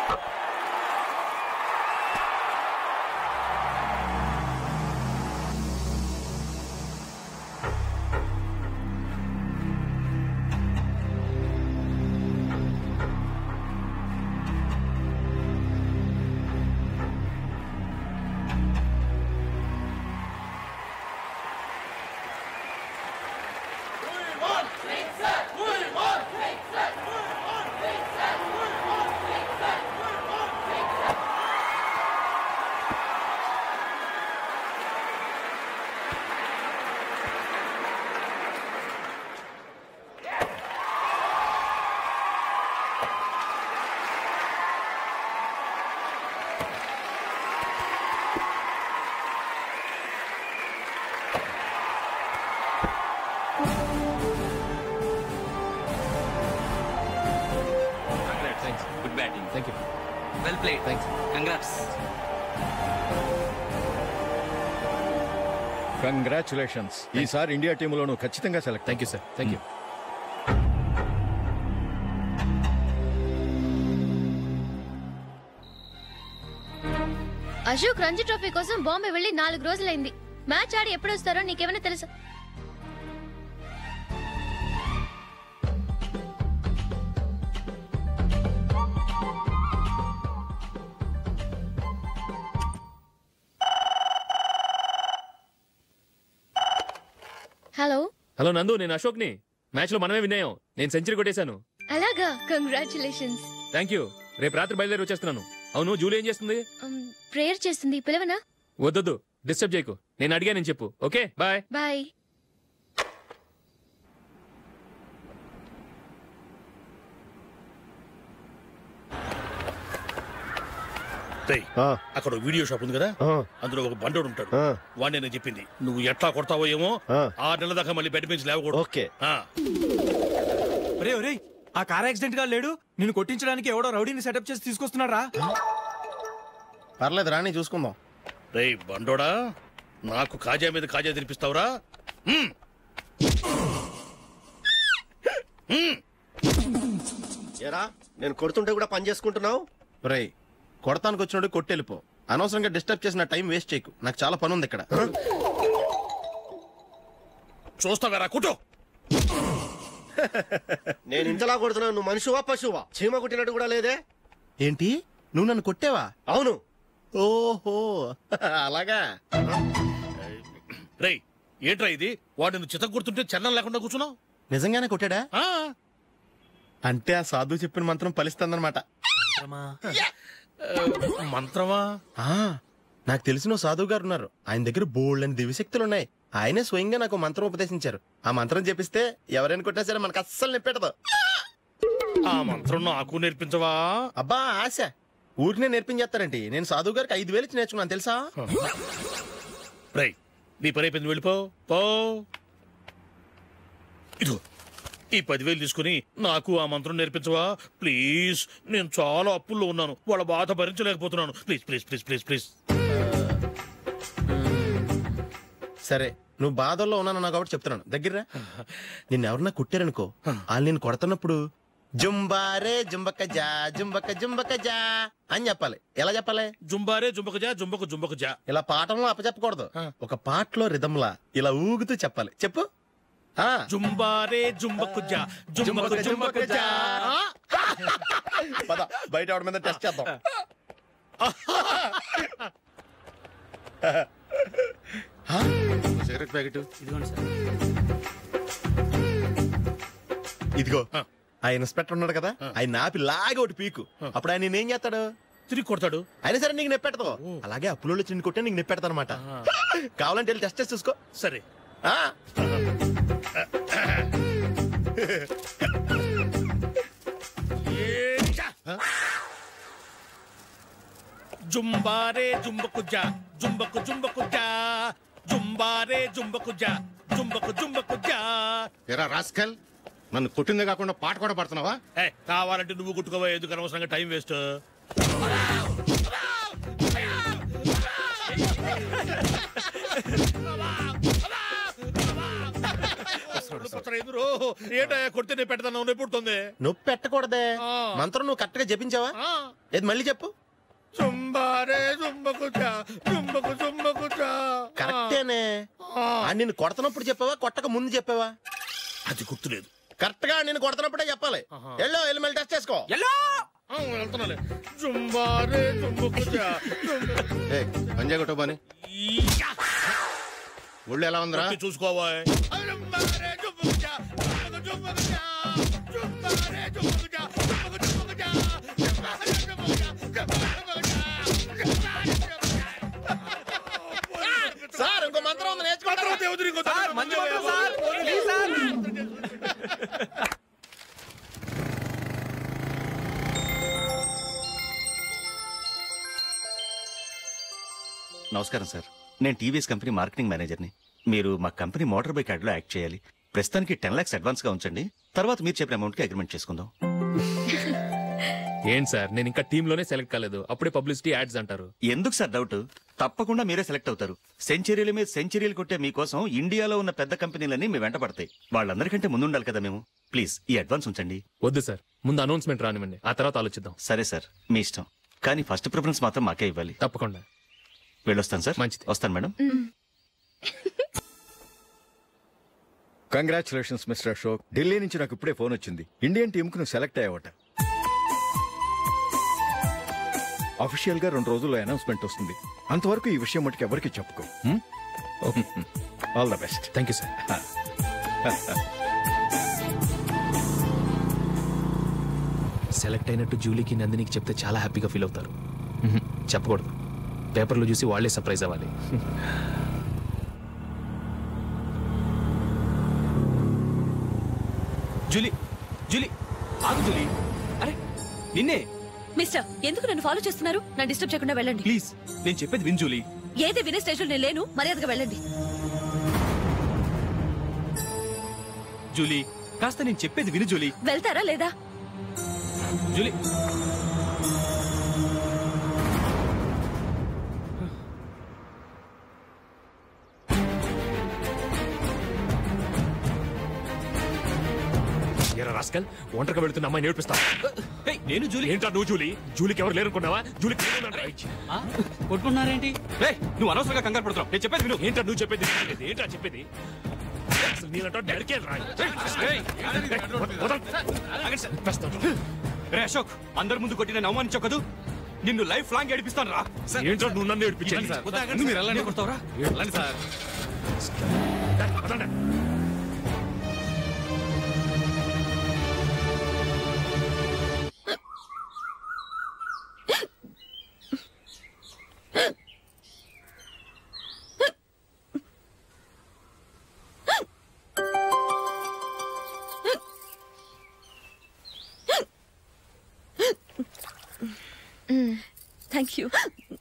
Thanks good batting thank you well played thanks congrats congratulations ఈసారి India టీంలోను ఖచ్చితంగా select thank you sir thank you Ashok Ranji trophy కోసం బాంబే వెళ్ళి నాలుగు రోజులైంది మ్యాచ్ ఆడి ఎప్పుడు వస్తారో నీకేమైనా తెలుసా హలో హలో నందు నేను అశోక్ని మ్యాచ్ లో మనమే విన్నాయం నేను సెంచరీ కొట్టేశాను అలాగా కంగ్రాచులేషన్స్ థ్యాంక్ యూ రేపు రాత్రి బయలుదేరి వచ్చేస్తున్నాను అవును జూలీ ఏం చేస్తుంది ప్రేయర్ చేస్తుంది పిలవనా వద్దొద్దు డిస్టర్బ్ చేయకు నేను అడిగానని చెప్పు ఓకే బాయ్ బాయ్ రేయ్, ఆ, అక్కడ ఓ వీడియో షాప్ ఉంది కదా ఆ, అందులో ఒక బండోడు ఉంటాడు ఆ, వాడిని నేను చెప్పింది నువ్వు ఎట్లా కొడతావో ఏమో ఆ. ఆరు నెలల దాకా మళ్ళీ బెడ్ పెంచి లేవకూడదు ఓకే ఆ, ఒరే ఒరే ఆ కార్ యాక్సిడెంట్ గా లేడు నిన్ను కొట్టించడానికి ఎవడో రౌడీని సెటప్ చేసి తీసుకొస్తున్నారా పర్లేదు రాని చూసుకుందాం రేయ్ బండోడా నాకు కాజా మీద కాజా తినిపిస్తావురా హ్మ్. ఏరా నేను కొడుతుంటే కూడా పని చేసుకుంటున్నావు రై కొడతానికి వచ్చినోడు కొట్టెళ్ళిపో అనవసరంగా డిస్టర్బ్ చేసిన టైం వేస్ట్ చేయకు నాకు చాలా పని ఉంది ఇక్కడ చూస్తావారా కుటో నేను ఇంతలా కొడుతున్నాను నువ్వు మనిషివా పశువా చీమ కుట్టినట్టు కూడా లేదే ఏంటి నువ్వు నన్ను కొట్టావా అవును ఓహో అలాగా రేయ్ ఏంట్రా ఇది వాడు నువ్వు చిత్త గుర్తుంటే చలనం లేకుండా కూర్చున్నావు నిజంగానే కొట్టాడా ఆ, అంటే ఆ సాధువు చెప్పిన మంత్రం ఫలిస్తుందన్నమాట ఆ, మంత్రమా ఆ, నాకు తెలిసిన ఓ సాధువు గారు ఉన్నారు ఆయన దగ్గర బోల్డ్ అని దివ్యశక్తులు ఉన్నాయి ఆయనే స్వయంగా నాకు మంత్రం ఉపదేశించారు ఆ మంత్రం చెప్పిస్తే ఎవరైనా కొట్టినా సరే మనకు అస్సలు నిప్పెట్టదు ఆ మంత్రం నాకు నేర్పించవా అబ్బా ఆశ ఊరినే నేర్పించేస్తారండి నేను సాధువు గారికి ఐదు వేలు ఇచ్చి నేర్చుకున్నాను తెలుసా రేయ్ నీ పని అయిపోయింది వెళ్ళిపో పో ఇదిగో ఈ పదివేలు తీసుకుని నాకు ఆ మంత్రం నేర్పించవా ప్లీజ్ నేను చాలా అప్పుల్లో ఉన్నాను వాళ్ళ బాధ భరించలేకపోతున్నాను please please please please please సరే నువ్వు బాధల్లో ఉన్నాను నాకు కాబట్టి చెప్తున్నాను దగ్గర నిన్ను ఎవరన్నా కుట్టారనుకో వాళ్ళు నేను కొడుతున్నప్పుడు జుంబారే జుంబక జా జుంబక జుంబక జా అని చెప్పాలి ఎలా చెప్పాలి జుంబారే జుంబక జా జుంబకు జుంబకు జా ఇలా పాఠంలో అప్పచెప్పకూడదు ఒక పాటలో రిధంలా ఇలా ఊగుతూ చెప్పాలి చెప్పు ఆ జుంబారే జుంబకు జా జుంబకు జుంబకు జా పద బయట ఆవిడ మీద టెస్ట్ చేద్దాం సిగరెట్ ప్యాకెట్ ఇదిగో ఆ ఇన్స్పెక్టర్ ఉన్నాడు కదా ఆయన నాపి లాగా ఒకటి పీకు అప్పుడు ఆయన నేనేం చేస్తాడు తిరిగి కొడతాడు అయినా సరే నీకు నెప్పెడతావు అలాగే అప్పులో చిన్న కొట్టే నీకు నెప్పెడతా అనమాట కావాలంటే వెళ్ళి టెస్ట్ చేసి చూసుకో సరే ఆ జుంబారే జుంబకు జా జుంబకు జుంబకు జా జుంబారే జుంబకు జా జుంబకు జుంబకు జా ఎరా రాస్కల్ నన్ను కొట్టిందే కాకుండా పాట కూడా పడుతున్నావా ఏ, కావాలంటే నువ్వు కుట్టుకోవా ఎందుకు అనవసరంగా టైం వేస్ట్ మంత్రం ఎదురు ఏంటయ్యా కొడితే నేను పెడతాను నొప్పి పుడుతుంది నొప్పి పెట్టకూడదే ఆ. మంత్రం నువ్వు కరెక్ట్ గా జపించావా ఆ. ఏది మళ్ళీ చెప్పు చుంబారే చుంబకుచా చుంబకు చుంబకుచా కరెక్టేనే ఆ. ఆ నిన్ను కొడుతున్నప్పుడు చెప్పావా కొట్టక ముందు చెప్పావా అది గుర్తులేదు కరెక్ట్ గా నేను కొడుతున్నప్పుడే చెప్పాలి ఆహా. ఎల్లో ఎల్లు మళ్ళీ టెస్ట్ చేసుకో ఎల్లో ఆ, వెళ్తున్నాలే చుంబారే చుంబకుచా ఏ పంజా కొట్టు బాని ఈయా. ఒళ్ళు ఎలా ఉందిరా నొప్పి చూసుకోవా చుంబారే చుంబకుచా చుంబకు చుంబకుచా చుంబారే చుంబకుచా చుంబకు చుంబకుచా చుంబారే చుంబకుచా చుంబకు చుంబకుచా సార్ ఇంకో మంత్రం ఉంది నేర్చుకుంటారు దేవుడు ఇంకో సార్ మంచి మంత్రం సార్ ప్లీజ్ సార్ నమస్కారం సార్ నేను టీవీఎస్ కంపెనీ మార్కెటింగ్ మేనేజర్ని మీరు మా కంపెనీ మోటార్ బైక్ యాడ్లో యాక్ట్ చేయాలి ప్రస్తుతానికి టెన్ లాక్స్ అడ్వాన్స్గా ఉంచండి తర్వాత మీరు చెప్పిన అమౌంట్కి అగ్రిమెంట్ చేసుకుందాం ఏంటి సార్ నేను ఇంకా టీమ్ లోనే సెలెక్ట్ కాలేదు అప్పుడే పబ్లిసిటీ యాడ్స్ అంటారు ఎందుకు సార్ డౌట్ తప్పకుండా మీరే సెలెక్ట్ అవుతారు సెంచరీల మీద సెంచరీలు కొట్టే మీకోసం ఇండియాలో ఉన్న పెద్ద కంపెనీలన్నీ మీ వెంట పడతాయి వాళ్ళందరికంటే ముందుండాలి కదా మేము ప్లీజ్ ఈ అడ్వాన్స్ ఉంచండి వద్దు సార్ ముందు అనౌన్స్మెంట్ రానివ్వండి ఆ తర్వాత ఆలోచిద్దాం సరే సార్ మీ ఇష్టం కానీ ఫస్ట్ ప్రిఫరెన్స్ మాత్రం మాకే ఇవ్వాలి తప్పకుండా వెళ్ళొస్తాను సార్ మంచిది. వస్తాను madam congratulations mister Ashok Delhi నుంచి నాకు ఇప్పుడే ఫోన్ వచ్చింది ఇండియన్ టీంకు నువ్వు సెలెక్ట్ అయ్యావట అఫీషియల్ గా రెండు రోజుల్లో అనౌన్స్మెంట్ వస్తుంది అంతవరకు ఈ విషయం మటుకు ఎవరికి చెప్పుకో all the best thank you sir select అయినట్టు జూలీకి నందినికి చెప్తే చాలా హ్యాపీగా ఫీల్ అవుతారు మ్హూ, చెప్పకూడదు పేపర్లో చూసి వాళ్ళే సర్ప్రైజ్ అవ్వాలి జూలీ జూలీ ఆగు జూలీ అరే నిన్నే మిస్టర్ ఎందుకు నన్ను ఫాలో చేస్తున్నారు నా డిస్టర్బ్ చేయకుండా వెళ్ళండి ప్లీజ్ నేను చెప్పేది విన్ జూలీ ఏది వినే స్టేజ్ నేను లేను మర్యాదగా వెళ్ళండి జూలీ కాస్త నేను చెప్పేది విను జూలీ వెళ్తారా లేదా జూలీ ఎరా రాస్కల్ ఒంటరిగా వెళ్తున్న అమ్మాయి నేర్పిస్తా ఏయ్, నేను జూలీ ఏంట్రా నువ్వు జూలీ జూలీకి ఎవరు లేరనుకున్నావా జూలీకి కొట్టుకున్నారేంటి రే నువ్వు అనవసరంగా కంగారు పడుతున్నావు నేను చెప్పేది విను ఏంట్రా నువ్వు చెప్పేది వినేది? ఏంట్రా చెప్పేది అసలు నీలంటో డెడకే రా ఏయ్, ఆగండి సార్. రే అశోక్ అందరి ముందు కొట్టి నేను అవమానించావు కదూ నిన్ను లైఫ్ లాంగ్ ఏడిపిస్తాను రా ఏంట్రా నువ్వు నన్ను ఏడిపించేది మీరు వెళ్ళండి కొడతావరా వెళ్ళండి సార్ పదండి. థ్యాంక్ యూ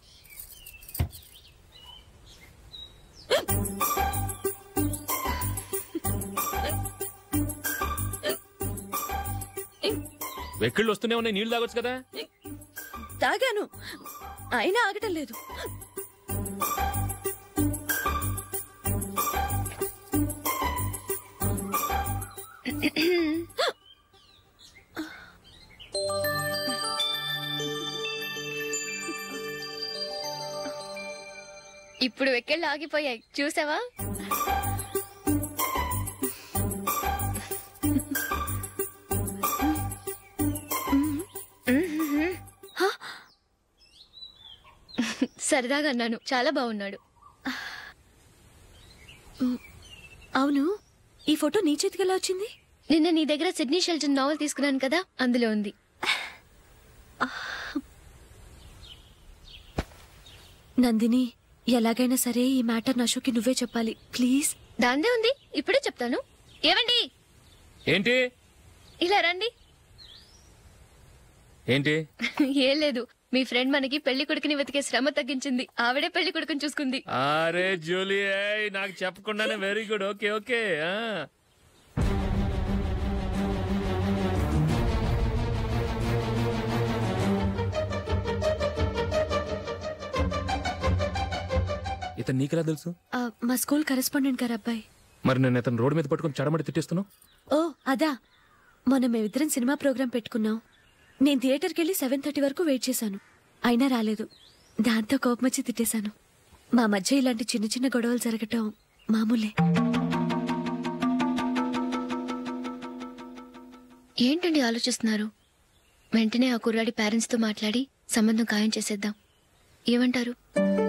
వెక్కిళ్ళు వస్తూనే ఉన్నాయి నీళ్లు తాగొచ్చు కదా తాగాను అయినా ఆగటం లేదు ఇప్పుడు వెక్కెళ్ళు ఆగిపోయాయి చూసావా సరదాగా అన్నాను చాలా బాగున్నాడు అవును ఈ ఫోటో నీ చేతికి ఎలా వచ్చింది నిన్న నీ దగ్గర సిడ్నీ షెల్టన్ నావల్ తీసుకున్నాను కదా అందులో ఉంది నందిని ఎలాగైనా సరే ఈ మ్యాటర్ నషుకి నువ్వే చెప్పాలి ప్లీజ్ దాందే ఉంది ఇప్పుడే చెప్తాను ఏవండి ఏంటి ఇలా రండి ఏంటి ఏం లేదు మీ ఫ్రెండ్ మనకి పెళ్లి కొడుకుని వెతికే శ్రమ తగ్గించింది ఆవిడే పెళ్లి కొడుకుని చూసుకుంది అరే జూలీ ఏయ్, నాకు చెప్పకుండానే వెరీ గుడ్ ఓకే ఓకే ఆ. ఇతను నీకెలా తెలుసు ఆ, మా స్కూల్ కరెస్పాండెంట్ గారు అబ్బాయి మరి నేను అతను రోడ్డు మీద పట్టుకొని చడమడి తిట్టేస్తున్నావు ఓ అదా మొన్న మేమిద్దరం సినిమా ప్రోగ్రాం పెట్టుకున్నాం నేను థియేటర్కి వెళ్ళి సెవెన్ థర్టీ వరకు వెయిట్ చేశాను అయినా రాలేదు దాంతో కోపం వచ్చి తిట్టేశాను మా మధ్య ఇలాంటి చిన్న చిన్న గొడవలు జరగటం మామూలే ఏంటండి ఆలోచిస్తున్నారు వెంటనే ఆ కుర్రాడి పేరెంట్స్తో మాట్లాడి సంబంధం ఖాయం చేసేద్దాం ఏమంటారు